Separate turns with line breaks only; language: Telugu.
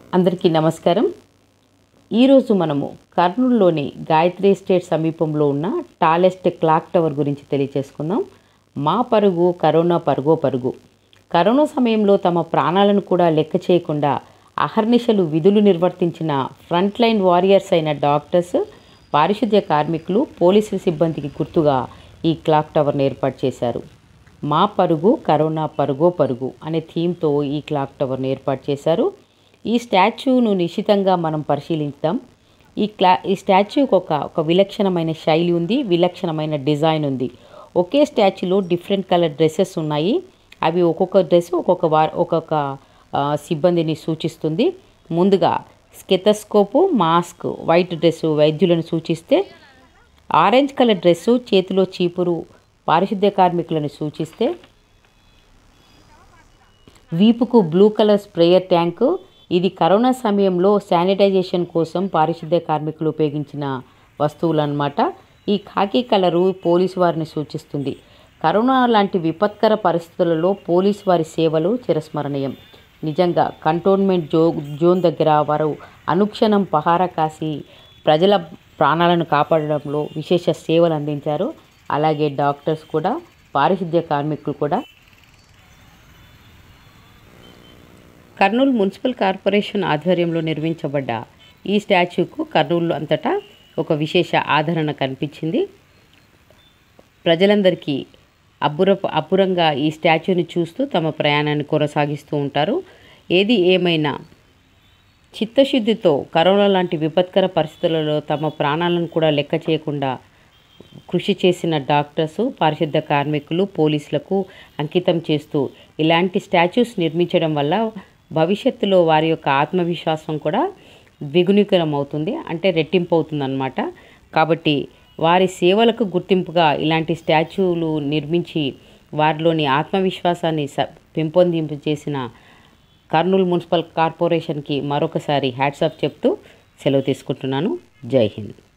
అందరికీ నమస్కారం ఈరోజు మనము కర్నూలులోని గాయత్రి ఎస్టేట్ సమీపంలో ఉన్న టాలెస్ట్ క్లాక్ టవర్ గురించి తెలియచేసుకుందాం మా పరుగు కరోనా పరుగో పరుగు కరోనా సమయంలో తమ ప్రాణాలను కూడా లెక్క చేయకుండా అహర్నిశలు విధులు నిర్వర్తించిన ఫ్రంట్ లైన్ వారియర్స్ అయిన డాక్టర్స్ పారిశుద్ధ్య కార్మికులు పోలీసు సిబ్బందికి గుర్తుగా ఈ క్లాక్ టవర్ను ఏర్పాటు చేశారు మా పరుగు కరోనా పరుగో పరుగు అనే థీమ్తో ఈ క్లాక్ టవర్ను ఏర్పాటు చేశారు ఈ స్టాచ్యూను నిశితంగా మనం పరిశీలిద్దాం ఈ క్లా ఈ స్టాచ్యూకి ఒక ఒక విలక్షణమైన శైలి ఉంది విలక్షణమైన డిజైన్ ఉంది ఒకే స్టాచ్యూలో డిఫరెంట్ కలర్ డ్రెస్సెస్ ఉన్నాయి అవి ఒక్కొక్క డ్రెస్ ఒక్కొక్క వా ఒక్కొక్క ఆ, సిబ్బందిని సూచిస్తుంది ముందుగా స్కెతస్కోపు మాస్క్ వైట్ డ్రెస్సు వైద్యులను సూచిస్తే ఆరెంజ్ కలర్ డ్రెస్సు చేతిలో చీపురు పారిశుద్ధ్య కార్మికులను సూచిస్తే వీపుకు బ్లూ కలర్ స్ప్రేయర్ ట్యాంకు ఇది కరోనా సమయంలో శానిటైజేషన్ కోసం పారిశుద్ధ్య కార్మికులు ఉపయోగించిన వస్తువులు అన్నమాట ఈ ఖాకీ కలరు పోలీసు వారిని సూచిస్తుంది కరోనా లాంటి విపత్కర పరిస్థితులలో పోలీసు వారి సేవలు చిరస్మరణీయం నిజంగా కంటోన్మెంట్ జో జోన్ దగ్గర వారు అనుక్షణం పహారా కాసి ప్రజల ప్రాణాలను కాపాడడంలో విశేష సేవలు అందించారు అలాగే డాక్టర్స్ కూడా పారిశుద్ధ్య కార్మికులు కూడా కర్నూలు మున్సిపల్ కార్పొరేషన్ ఆధ్వర్యంలో నిర్మించబడ్డ ఈ స్టాచ్యూకు కర్నూలు అంతటా ఒక విశేష ఆదరణ కనిపించింది ప్రజలందరికీ అబ్బుర అబ్బురంగా ఈ స్టాచ్యూని చూస్తూ తమ ప్రయాణాన్ని కొనసాగిస్తూ ఉంటారు ఏది ఏమైనా చిత్తశుద్ధితో కరోనా లాంటి విపత్కర పరిస్థితులలో తమ ప్రాణాలను కూడా లెక్క చేయకుండా కృషి చేసిన డాక్టర్స్ పారిశుద్ధ కార్మికులు పోలీసులకు అంకితం చేస్తూ ఇలాంటి స్టాచ్యూస్ నిర్మించడం వల్ల భవిష్యత్తులో వారి యొక్క ఆత్మవిశ్వాసం కూడా ద్విగుణీకరం అవుతుంది అంటే రెట్టింపు అవుతుంది అనమాట కాబట్టి వారి సేవలకు గుర్తింపుగా ఇలాంటి స్టాచ్యూలు నిర్మించి వారిలోని ఆత్మవిశ్వాసాన్ని స పెంపొందింపు చేసిన కర్నూలు మున్సిపల్ కార్పొరేషన్కి మరొకసారి హ్యాట్సాప్ చెప్తూ సెలవు తీసుకుంటున్నాను జై హింద్